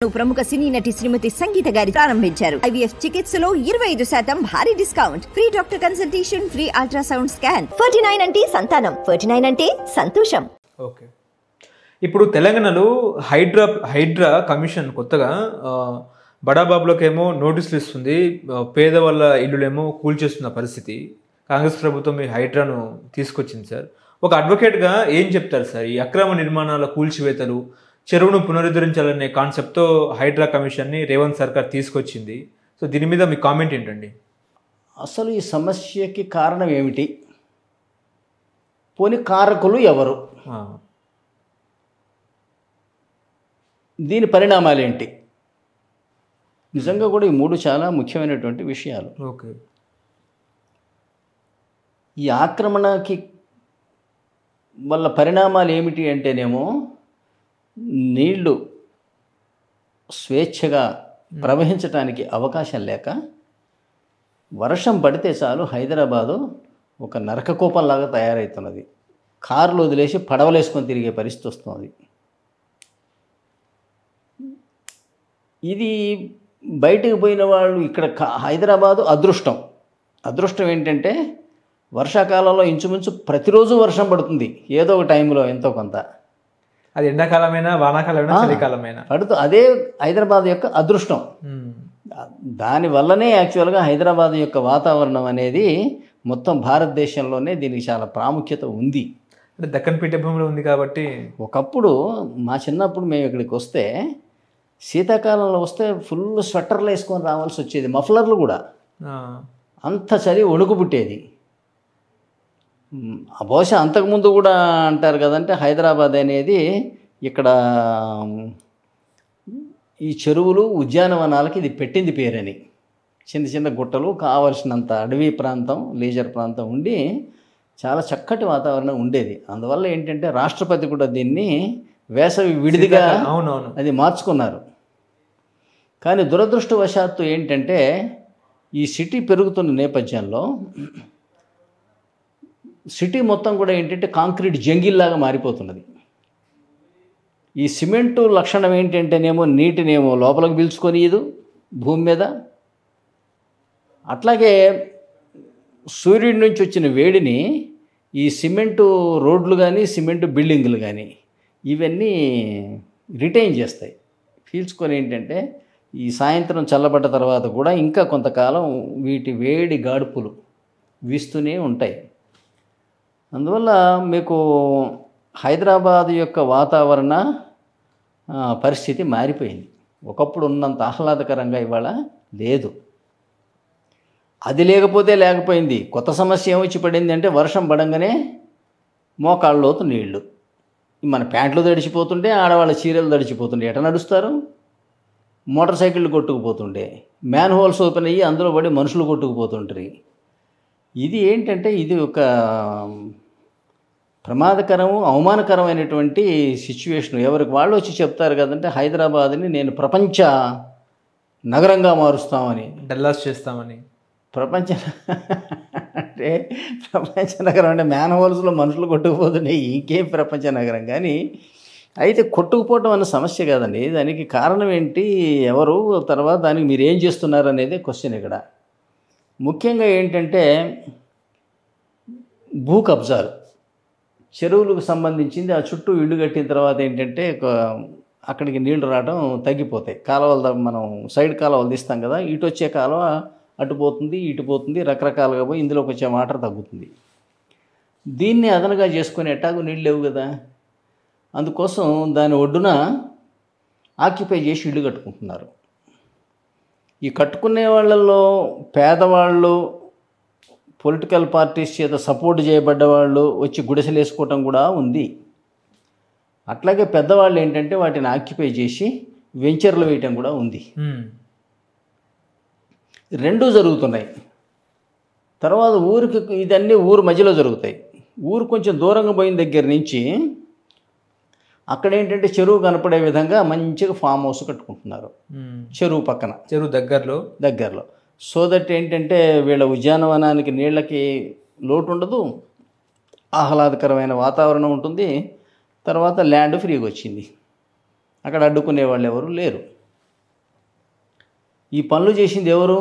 ప్రముఖ సినీ నటి శ్రీమతి సంగీత గారి ప్రారంభించారు ఐవీఎఫ్ చికిత్సలో ఇరవై ఐదు శాతం భారీ discount free doctor consultation free ultrasound scan forty nine అంటే సంతానం ఫోర్టీ నైన్ అంటే సంతోషం ఓకే ఇప్పుడు తెలంగాణలో హైడ్రా హైడ్రా కమిషన్ కొత్తగా ఆ, బడాబాబులకేమో నోటీసులు ఇస్తుంది ఆ, పేదవాళ్ళ ఇల్లులేమో కూల్చేస్తున్న పరిస్థితి కాంగ్రెస్ ప్రభుత్వం ఈ హైడ్రాను తీసుకొచ్చింది సార్ ఒక అడ్వకేట్గా ఏం చెప్తారు సార్ ఈ అక్రమ నిర్మాణాల కూల్చివేతలు చెరువును పునరుద్ధరించాలనే కాన్సెప్ట్తో హైడ్రా కమిషన్ని రేవంత్ సర్కార్ తీసుకొచ్చింది సో దీని మీద మీ కామెంట్ ఏంటండి అసలు ఈ సమస్యకి కారణం ఏమిటి పోని కారకులు ఎవరు ఆ, దీని పరిణామాలు ఏంటి నిజంగా కూడా ఈ మూడు చాలా ముఖ్యమైనటువంటి విషయాలు ఓకే ఈ ఆక్రమణకి వల్ల పరిణామాలు ఏమిటి అంటేనేమో నీళ్లు స్వేచ్ఛగా ప్రవహించటానికి అవకాశం లేక వర్షం పడితే చాలు హైదరాబాదు ఒక నరకకోపంలాగా తయారవుతున్నది కార్లు వదిలేసి పడవలేసుకొని తిరిగే పరిస్థితి వస్తుంది ఇది బయటకు పోయిన వాళ్ళు ఇక్కడ కా- హైదరాబాదు అదృష్టం అదృష్టం ఏంటంటే వర్షాకాలంలో ఇంచుమించు ప్రతిరోజు వర్షం పడుతుంది ఏదో ఒక టైంలో ఎంతో కొంత అది ఎండాకాలమైనా వానాకాలమైనా చలికాలమైనా పడుతూ అదే హైదరాబాద్ యొక్క అదృష్టం ఉమ్, దాని వల్లనే యాక్చువల్గా హైదరాబాద్ యొక్క వాతావరణం అనేది మొత్తం భారతదేశంలోనే దీనికి చాలా ప్రాముఖ్యత ఉంది అంటే దక్కన్ పీఠభూమిలో ఉంది కాబట్టి ఒకప్పుడు మా చిన్నప్పుడు మేము ఇక్కడికి వస్తే శీతాకాలంలో వస్తే ఫుల్ స్వెటర్లు వేసుకొని రావాల్సి వచ్చేది మఫ్లర్లు కూడా ఆ, అంత చలి వణుకు పుట్టేది మ్, ఆ బహుశా అంతకుముందు కూడా అంటారు కదంటే హైదరాబాద్ అనేది ఇక్కడ మ్, ఈ చెరువులు ఉద్యానవనాలకి ఇది పెట్టింది పేరని చిన్న చిన్న గుట్టలు కావలసినంత అడవి ప్రాంతం లీజర్ ప్రాంతం ఉండి చాలా చక్కటి వాతావరణం ఉండేది అందువల్ల ఏంటంటే రాష్ట్రపతి కూడా దీన్ని వేసవి విడిదిగా అవునవును అది మార్చుకున్నారు కానీ దురదృష్టవశాత్తు ఏంటంటే ఈ సిటీ పెరుగుతున్న నేపథ్యంలో సిటీ మొత్తం కూడా ఏంటంటే కాంక్రీట్ జంగిల్లాగా మారిపోతున్నది ఈ సిమెంటు లక్షణం ఏంటంటేనేమో నీటినేమో లోపలికి పీల్చుకొని ఇది భూమి మీద అట్లాగే సూర్యుడి నుంచి వచ్చిన వేడిని ఈ సిమెంటు రోడ్లు కానీ సిమెంటు బిల్డింగులు కానీ ఇవన్నీ రిటైన్ చేస్తాయి పీల్చుకొని ఏంటంటే ఈ సాయంత్రం చల్లబడ్డ తర్వాత కూడా ఇంకా కొంతకాలం వీటి వేడి గాడుపులు వీస్తూనే ఉంటాయి అందువల్ల మీకు హైదరాబాద్ యొక్క వాతావరణ ఆ, పరిస్థితి మారిపోయింది ఒకప్పుడు ఉన్నంత ఆహ్లాదకరంగా ఇవాళ లేదు అది లేకపోతే లేకపోయింది కొత్త సమస్య ఏమొచ్చి పడింది అంటే వర్షం పడంగానే మోకాళ్ళ లోతు నీళ్లు మన ప్యాంట్లు తడిచిపోతుంటే ఆడవాళ్ళ చీరలు తడిచిపోతుండే ఎట నడుస్తారు మోటార్ సైకిళ్ళు కొట్టుకుపోతుండే మ్యాన్ హోల్స్ ఓపెన్ అయ్యి అందులో పడి మనుషులు కొట్టుకుపోతుంటారు ఇది ఏంటంటే ఇది ఒక ప్రమాదకరము అవమానకరమైనటువంటి సిచ్యువేషన్ ఎవరికి వాళ్ళు వచ్చి చెప్తారు కదంటే హైదరాబాద్ని నేను ప్రపంచ నగరంగా మారుస్తామని డల్లాస్ చేస్తామని ప్రపంచ అంటే ప్రపంచ నగరం అంటే మ్యాన్ హోల్స్లో మనుషులు కొట్టుకుపోతున్నాయి ఇంకేం ప్రపంచ నగరం కానీ అయితే కొట్టుకుపోవటం అన్న సమస్య కాదండి దానికి కారణం ఏంటి ఎవరు తర్వాత దానికి మీరు ఏం చేస్తున్నారు అనేది క్వశ్చన్ ఇక్కడ ముఖ్యంగా ఏంటంటే భూ కబ్జాలు చెరువులకు సంబంధించింది ఆ చుట్టూ ఇల్లు కట్టిన తర్వాత ఏంటంటే ఒక అక్కడికి నీళ్లు రావడం తగ్గిపోతాయి కాలువలు ద- మనం సైడ్ కాలువలు తీస్తాం కదా ఇటు వచ్చే కాలువ అటు పోతుంది ఇటు పోతుంది రకరకాలుగా పోయి ఇందులోకి వచ్చే వాటర్ తగ్గుతుంది దీన్ని అదనగా చేసుకొని ఎట్టాగు నీళ్ళు లేవు కదా అందుకోసం దాని ఒడ్డున ఆక్యుపై చేసి ఇల్లు కట్టుకుంటున్నారు ఈ కట్టుకునే వాళ్ళల్లో పేదవాళ్ళు పొలిటికల్ పార్టీస్ చేత సపోర్ట్ చేయబడ్డ వాళ్ళు వచ్చి గుడిసెలు వేసుకోవటం కూడా ఉంది అట్లాగే పెద్దవాళ్ళు ఏంటంటే వాటిని ఆక్యుపై చేసి వెంచర్లు వేయటం కూడా ఉంది ఉమ్, రెండూ జరుగుతున్నాయి తర్వాత ఊరికి ఇదన్నీ ఊరు మధ్యలో జరుగుతాయి ఊరు కొంచెం దూరంగా పోయిన దగ్గర నుంచి అక్కడ ఏంటంటే చెరువు కనపడే విధంగా మంచిగా ఫామ్ హౌస్ కట్టుకుంటున్నారు ఉమ్. చెరువు పక్కన చెరువు దగ్గరలో దగ్గరలో సో దట్ ఏంటంటే వీళ్ళ ఉద్యానవనానికి నీళ్ళకి లోటు ఉండదు ఆహ్లాదకరమైన వాతావరణం ఉంటుంది తర్వాత ల్యాండ్ ఫ్రీగా వచ్చింది అక్కడ అడ్డుకునే వాళ్ళు ఎవరు లేరు ఈ పనులు చేసింది ఎవరు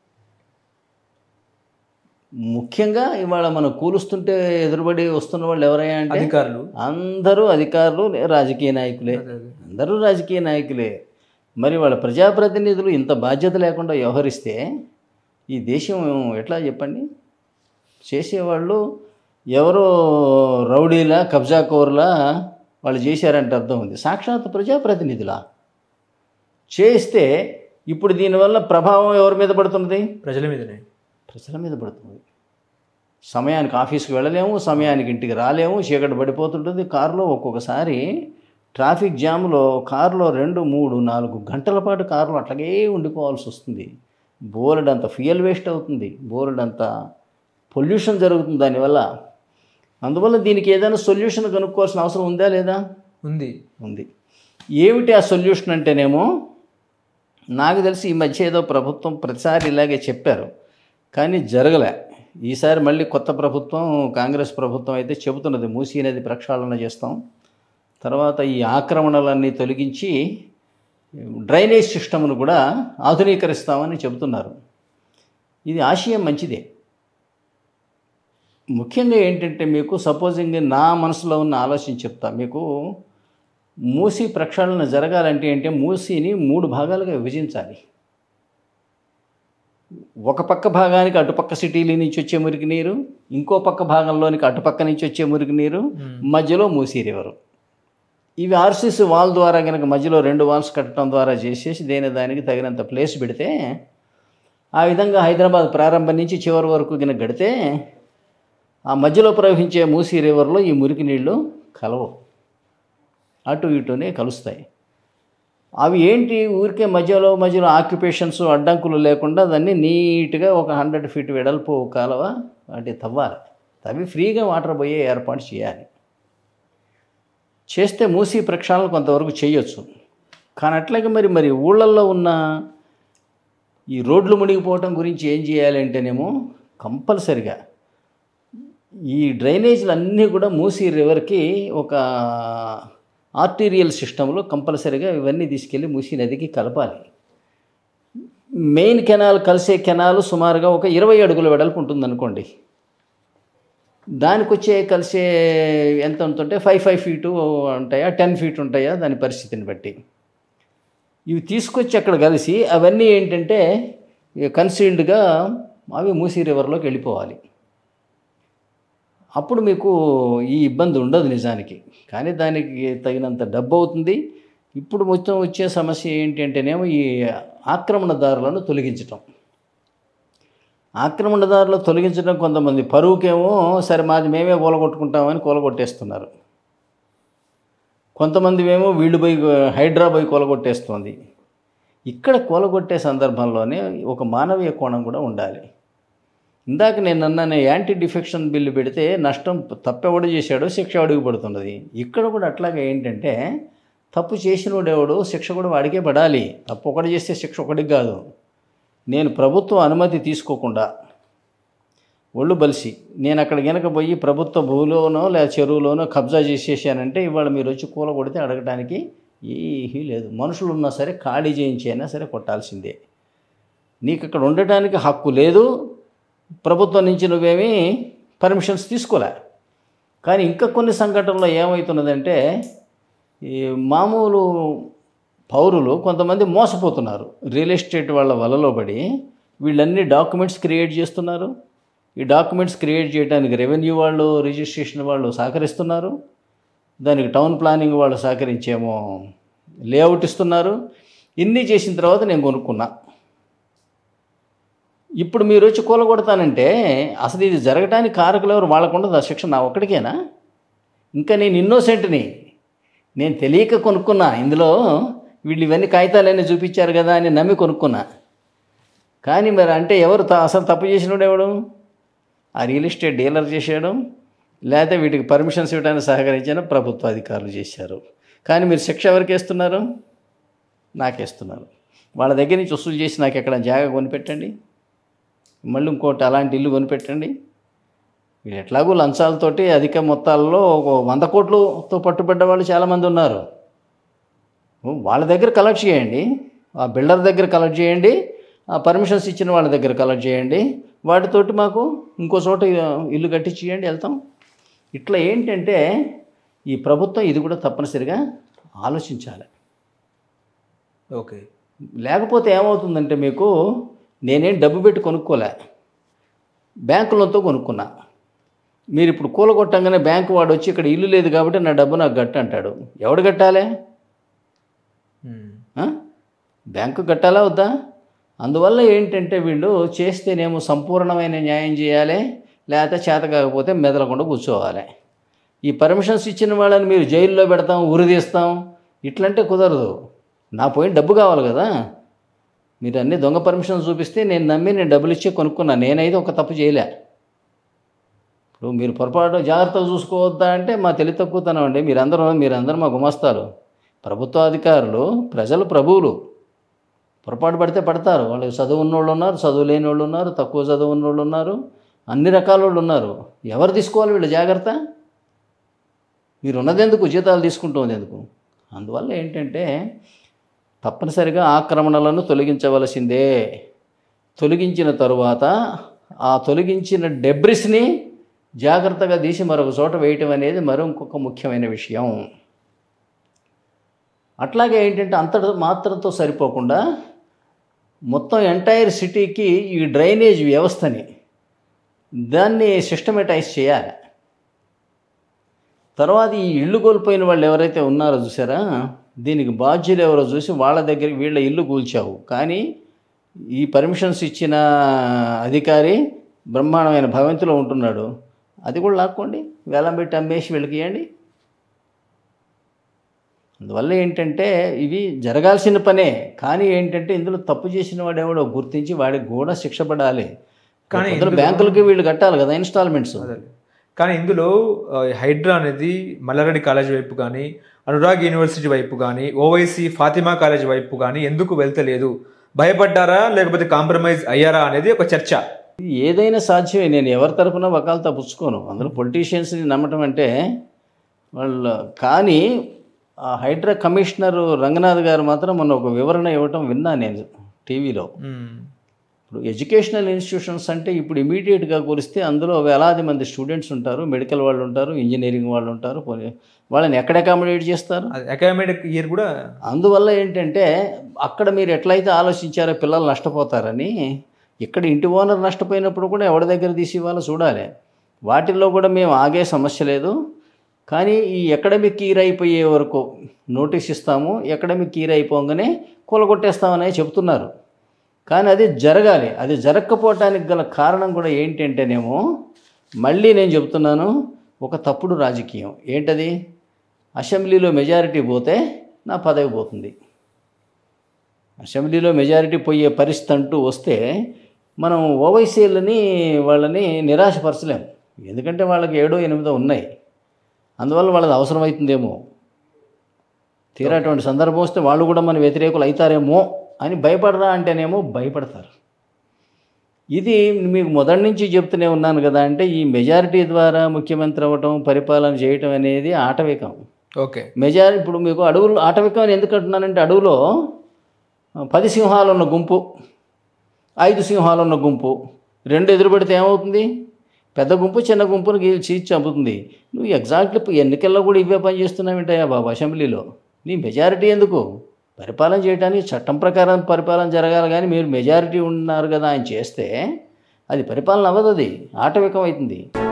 ముఖ్యంగా ఇవాళ మనం కూలుస్తుంటే ఎదురుబడి వస్తున్న వాళ్ళు ఎవరయ్యా అంటే అధికారులు అందరూ అధికారులు లే- రాజకీయ నాయకులే అదే, అదే. అందరూ రాజకీయ నాయకులే మరి వాళ్ళ ప్రజాప్రతినిధులు ఇంత బాధ్యత లేకుండా వ్యవహరిస్తే ఈ దేశం ఎట్లా చెప్పండి చేసేవాళ్ళు ఎవరో రౌడీలా కబ్జాకోర్లా వాళ్ళు చేశారంటే అర్థం ఉంది సాక్షాత్ ప్రజాప్రతినిధులా చేస్తే ఇప్పుడు దీనివల్ల ప్రభావం ఎవరి మీద పడుతున్నది ప్రజల మీదనే ప్రజల మీద పడుతుంది సమయానికి ఆఫీస్కి వెళ్ళలేము సమయానికి ఇంటికి రాలేము చీకటి పడిపోతుంటుంది కారులో ఒక్కొక్కసారి ట్రాఫిక్ జామ్లో కారులో రెండు మూడు నాలుగు గంటల పాటు కారులో అట్లాగే ఉండిపోవాల్సి వస్తుంది బోలెడంత ఫ్యూయల్ వేస్ట్ అవుతుంది బోలెడంత పొల్యూషన్ జరుగుతుంది దానివల్ల అందువల్ల దీనికి ఏదైనా సొల్యూషన్ కనుక్కోవాల్సిన అవసరం ఉందా లేదా ఉంది ఉంది ఏమిటి ఆ సొల్యూషన్ అంటేనేమో నాకు తెలిసి ఈ మధ్య ఏదో ప్రభుత్వం ప్రతిసారి ఇలాగే చెప్పారు కానీ జరగలే ఈసారి మళ్ళీ కొత్త ప్రభుత్వం కాంగ్రెస్ ప్రభుత్వం అయితే చెబుతున్నది మూసీ నది ప్రక్షాళన చేస్తాం తర్వాత ఈ ఆక్రమణలన్నీ తొలగించి డ్రైనేజ్ సిస్టమ్ను కూడా ఆధునీకరిస్తామని చెబుతున్నారు ఇది ఆశయం మంచిదే ముఖ్యంగా ఏంటంటే మీకు సపోజింగ్ నా మనసులో ఉన్న ఆలోచన చెప్తా మీకు మూసీ ప్రక్షాళన జరగాలంటే ఏంటి మూసీని మూడు భాగాలుగా విభజించాలి ఒక పక్క భాగానికి అటుపక్క సిటీల నుంచి వచ్చే మురికి నీరు ఇంకో పక్క భాగంలోనికి అటుపక్క నుంచి వచ్చే మురికి నీరు మధ్యలో మూసీ రివరు ఇవి ఆర్సీసీ వాల్ ద్వారా కనుక మధ్యలో రెండు వాల్స్ కట్టడం ద్వారా చేసేసి దేని దానికి తగినంత ప్లేస్ పెడితే ఆ విధంగా హైదరాబాద్ ప్రారంభం నుంచి చివరి వరకు కనుక గడితే ఆ మధ్యలో ప్రవహించే మూసీ రివర్లో ఈ మురికి నీళ్లు కలవవు అటు ఇటునే కలుస్తాయి అవి ఏంటి ఊరికే మధ్యలో మధ్యలో ఆక్యుపేషన్స్ అడ్డంకులు లేకుండా దాన్ని నీట్గా ఒక హండ్రెడ్ ఫీట్ వెడల్పు కాలువ అంటే తవ్వాలి తవ్వి ఫ్రీగా వాటర్ పోయే ఏర్పాటు చేయాలి చేస్తే మూసీ ప్రక్షాళన కొంతవరకు చేయొచ్చు కానీ అట్లాగే మరి మరి ఊళ్ళల్లో ఉన్న ఈ రోడ్లు మునిగిపోవటం గురించి ఏం చేయాలి అంటేనేమో కంపల్సరిగా ఈ డ్రైనేజీలు అన్నీ కూడా మూసీ రివర్కి ఒక ఆర్టీరియల్ సిస్టంలో కంపల్సరీగా ఇవన్నీ తీసుకెళ్ళి మూసీ నదికి కలపాలి మెయిన్ కెనాల్ కలిసే కెనాల్ సుమారుగా ఒక ఇరవై అడుగుల వెడల్పు ఉంటుంది అనుకోండి దానికి వచ్చే కలిసే ఎంత ఉంటుంటే ఫైవ్ ఫైవ్ ఫీటు ఉంటాయా టెన్ ఫీట్ ఉంటాయా దాని పరిస్థితిని బట్టి ఇవి తీసుకొచ్చి అక్కడ కలిసి అవన్నీ ఏంటంటే కన్సీల్డ్గా అవి మూసీ రివర్లోకి వెళ్ళిపోవాలి అప్పుడు మీకు ఈ ఇబ్బంది ఉండదు నిజానికి కానీ దానికి తగినంత డబ్బు అవుతుంది ఇప్పుడు మొత్తం వచ్చే సమస్య ఏంటి అంటేనేమో ఈ ఆక్రమణదారులను తొలగించటం ఆక్రమణదారులు తొలగించడం కొంతమంది పరువుకేమో సరే మాది మేమే కూలగొట్టుకుంటామని కూలగొట్టేస్తున్నారు కొంతమంది ఏమో వీళ్ళు పోయి హైడ్రా పోయి కూలగొట్టేస్తుంది ఇక్కడ కూలగొట్టే సందర్భంలోనే ఒక మానవీయ కోణం కూడా ఉండాలి ఇందాక నేను అన్నాను యాంటీ డిఫెక్షన్ బిల్లు పెడితే నష్టం తప్పెవడు చేశాడో శిక్ష అడుగు పడుతున్నది ఇక్కడ కూడా అట్లాగే ఏంటంటే తప్పు చేసినోడు ఎవడు శిక్ష కూడా వాడికే పడాలి తప్పు ఒకటి చేస్తే శిక్ష ఒకటికి కాదు నేను ప్రభుత్వం అనుమతి తీసుకోకుండా ఒళ్ళు బలిసి నేను అక్కడ గనక పోయి ప్రభుత్వ భూమిలోనో లేదా చెరువులోనో కబ్జా చేసేసానంటే ఇవాళ మీరు వచ్చి కూల కొడితే అడగడానికి ఏమీ లేదు మనుషులు ఉన్నా సరే ఖాళీ చేయించి అయినా సరే కొట్టాల్సిందే నీకు అక్కడ ఉండటానికి హక్కు లేదు ప్రభుత్వం నుంచి నువ్వేమీ పర్మిషన్స్ తీసుకోలే కానీ ఇంకా కొన్ని సంఘటనలో ఏమవుతున్నదంటే ఈ మామూలు పౌరులు కొంతమంది మోసపోతున్నారు రియల్ ఎస్టేట్ వాళ్ళ వలలో పడి వీళ్ళన్ని డాక్యుమెంట్స్ క్రియేట్ చేస్తున్నారు ఈ డాక్యుమెంట్స్ క్రియేట్ చేయడానికి రెవెన్యూ వాళ్ళు రిజిస్ట్రేషన్ వాళ్ళు సహకరిస్తున్నారు దానికి టౌన్ ప్లానింగ్ వాళ్ళు సహకరించేమో లేఅవుట్ ఇస్తున్నారు ఇన్ని చేసిన తర్వాత నేను కొనుక్కున్నా ఇప్పుడు మీరు వచ్చి కూలగొడతానంటే అసలు ఇది జరగడానికి కారకులు ఎవరు వాళ్ళకు ఉండదు ఆ శిక్ష నా ఒక్కడికేనా ఇంకా నేను ఇన్నోసెంట్ని నేను తెలియక కొనుక్కున్నా ఇందులో వీళ్ళు ఇవన్నీ కాగితాలన్నీ చూపించారు కదా అని నమ్మి కొనుక్కున్నా కానీ మరి అంటే ఎవరు త- అసలు తప్పు చేసినోడు ఎవడు ఆ రియల్ ఎస్టేట్ డీలర్ చేశాడు లేకపోతే వీటికి పర్మిషన్స్ ఇవ్వడానికి సహకరించిన ప్రభుత్వ అధికారులు చేశారు కానీ మీరు శిక్ష ఎవరికి వేస్తున్నారు నాకేస్తున్నారు వాళ్ళ దగ్గర నుంచి వసూలు చేసి నాకు ఎక్కడ జాగా కొనిపెట్టండి మళ్ళీ ఇంకోటి అలాంటి ఇల్లు కొనిపెట్టండి వీళ్ళు ఎట్లాగో లంచాలతోటి అధిక మొత్తాల్లో ఒక వంద కోట్లతో పట్టుబడ్డ వాళ్ళు చాలామంది ఉన్నారు వాళ్ళ దగ్గర కలెక్ట్ చేయండి ఆ బిల్డర్ దగ్గర కలెక్ట్ చేయండి ఆ పర్మిషన్స్ ఇచ్చిన వాళ్ళ దగ్గర కలెక్ట్ చేయండి వాటితోటి మాకు ఇంకో చోట ఇల్లు కట్టించేయండి వెళ్తాం ఇట్లా ఏంటంటే ఈ ప్రభుత్వం ఇది కూడా తప్పనిసరిగా ఆలోచించాలి ఓకే లేకపోతే ఏమవుతుందంటే మీకు నేనేం డబ్బు పెట్టి కొనుక్కోలే బ్యాంకులతో కొనుక్కున్నా మీరు ఇప్పుడు కూలగొట్టంగానే బ్యాంకు వాడు వచ్చి ఇక్కడ ఇల్లు లేదు కాబట్టి నా డబ్బు నాకు గట్టు అంటాడు ఎవడు కట్టాలి ఉమ్. ఆ? బ్యాంకు కట్టాలా వద్దా అందువల్ల ఏంటంటే వీళ్ళు చేస్తేనేమో సంపూర్ణమైన న్యాయం చేయాలి లేకపోతే చేత కాకపోతే మెదలకుండా కూర్చోవాలి ఈ పర్మిషన్స్ ఇచ్చిన వాళ్ళని మీరు జైల్లో పెడతాం ఉరిదీస్తాం ఇట్లంటే కుదరదు నా పోయిన డబ్బు కావాలి కదా మీరు అన్ని దొంగ పర్మిషన్ చూపిస్తే నేను నమ్మి నేను డబ్బులు ఇచ్చి కొనుక్కున్నా నేనైతే ఒక తప్పు చేయలే ఇప్పుడు మీరు పొరపాటు జాగ్రత్తగా చూసుకోవద్దా అంటే మా తెలివి తక్కువతనం అండి మీరందరూ మీరందరూ మా గుమస్తారు ప్రభుత్వ అధికారులు ప్రజలు ప్రభువులు పొరపాటు పడితే పడతారు వాళ్ళు చదువు ఉన్నోళ్ళు ఉన్నారు చదువు లేని వాళ్ళు ఉన్నారు తక్కువ చదువు ఉన్నోళ్ళు ఉన్నారు అన్ని రకాల వాళ్ళు ఉన్నారు ఎవరు తీసుకోవాలి వీళ్ళ జాగ్రత్త మీరు ఉన్నదెందుకు జీతాలు తీసుకుంటుంది ఎందుకు అందువల్ల ఏంటంటే తప్పనిసరిగా ఆక్రమణలను తొలగించవలసిందే తొలగించిన తరువాత ఆ తొలగించిన డెబ్రిస్ని జాగ్రత్తగా తీసి మరొక చోట వేయటం అనేది మరో ఇంకొక ముఖ్యమైన విషయం అట్లాగే ఏంటంటే అంతటి మాత్రంతో సరిపోకుండా మొత్తం ఎంటైర్ సిటీకి ఈ డ్రైనేజ్ వ్యవస్థని దాన్ని సిస్టమేటైజ్ చేయాలి తర్వాత ఈ ఇల్లు కోల్పోయిన వాళ్ళు ఎవరైతే ఉన్నారో చూసారా దీనికి బాధ్యులు ఎవరో చూసి వాళ్ళ దగ్గర వీళ్ళ ఇల్లు కూల్చావు కానీ ఈ పర్మిషన్స్ ఇచ్చిన అధికారి బ్రహ్మాండమైన భవంతిలో ఉంటున్నాడు అది కూడా లాక్కోండి వేలం పెట్టి అమ్మేసి వీళ్ళకి ఇవ్వండి అందువల్ల ఏంటంటే ఇవి జరగాల్సిన పనే కానీ ఏంటంటే ఇందులో తప్పు చేసిన వాడు ఎవడో గుర్తించి వాడికి కూడా శిక్ష పడాలి కానీ కానీ బ్యాంకులకి వీళ్ళు కట్టాలి కదా ఇన్స్టాల్మెంట్స్ అదే. కానీ ఇందులో ఆ, హైడ్రా అనేది మల్లారెడ్డి కాలేజ్ వైపు కానీ అనురాగ్ యూనివర్సిటీ వైపు కానీ ఓవైసీ ఫాతిమా కాలేజ్ వైపు కానీ ఎందుకు వెళ్తలేదు భయపడ్డారా లేకపోతే కాంప్రమైజ్ అయ్యారా అనేది ఒక చర్చ ఏదైనా సాధ్యమే నేను ఎవరి తరపున వకాలతో పుచ్చుకోను అందులో పొలిటీషియన్స్ని నమ్మటం అంటే వాళ్ళు కానీ ఆ హైడ్రా కమిషనర్ రంగనాథ్ గారు మాత్రం మొన్న ఒక వివరణ ఇవ్వటం విన్నా నేను టీవీలో ఉమ్. ఇప్పుడు ఎడ్యుకేషనల్ ఇన్స్టిట్యూషన్స్ అంటే ఇప్పుడు ఇమీడియట్గా కొలిస్తే అందులో వేలాది మంది స్టూడెంట్స్ ఉంటారు మెడికల్ వాళ్ళు ఉంటారు ఇంజనీరింగ్ వాళ్ళు ఉంటారు పోనీ- వాళ్ళని ఎక్కడ అకామిడేట్ చేస్తారు అది అకాడమిక్ ఇయర్ కూడా అందువల్ల ఏంటంటే అక్కడ మీరు ఎట్లయితే ఆలోచించారో పిల్లలు నష్టపోతారని ఇక్కడ ఇంటి ఓనర్ నష్టపోయినప్పుడు కూడా ఎవరి దగ్గర తీసి ఇవ్వాలో చూడాలి వాటిల్లో కూడా మేము ఆగే సమస్య లేదు కానీ ఈ ఎకడమిక్ ఇయర్ అయిపోయే వరకు నోటీస్ ఇస్తాము ఎకడమిక్ ఇయర్ అయిపోగానే కూలగొట్టేస్తామని చెప్తున్నారు కానీ అది జరగాలి అది జరగకపోవటానికి గల కారణం కూడా ఏంటంటేనేమో మళ్ళీ నేను చెప్తున్నాను ఒక తప్పుడు రాజకీయం ఏంటది అసెంబ్లీలో మెజారిటీ పోతే నా పదవి పోతుంది అసెంబ్లీలో మెజారిటీ పోయే పరిస్థితి అంటూ వస్తే మనం ఓవైసీలని వాళ్ళని నిరాశపరచలేం ఎందుకంటే వాళ్ళకి ఏడో ఎనిమిదో ఉన్నాయి అందువల్ల వాళ్ళది అవసరమవుతుందేమో తీరా అటువంటి సందర్భం వస్తే వాళ్ళు కూడా మన వ్యతిరేకులు అవుతారేమో అని భయపడరా అంటేనేమో భయపడతారు ఇది మీకు మొదటి నుంచి చెప్తూనే ఉన్నాను కదా అంటే ఈ మెజారిటీ ద్వారా ముఖ్యమంత్రి అవ్వటం పరిపాలన చేయటం అనేది ఆటవికం ఓకే మెజారిటీ ఇప్పుడు మీకు అడవులు ఆటవికం అని ఎందుకు అంటున్నానంటే అడవులో ఆ, పది సింహాలు ఉన్న గుంపు ఐదు సింహాలు ఉన్న గుంపు రెండు ఎదురు పెడితే ఏమవుతుంది పెద్ద గుంపు చిన్న గుంపును గీ- చీల్చి చంపుతుంది నువ్వు ఎగ్జాక్ట్లీ ఎన్నికల్లో కూడా ఇవే పని చేస్తున్నావేంటయ్యా బాబు అసెంబ్లీలో నీ మెజారిటీ ఎందుకు పరిపాలన చేయడానికి చట్టం ప్రకారం పరిపాలన జరగాలి కానీ మీరు మెజారిటీ ఉన్నారు కదా అని చేస్తే అది పరిపాలన అవ్వదు అది ఆటవికం అవుతుంది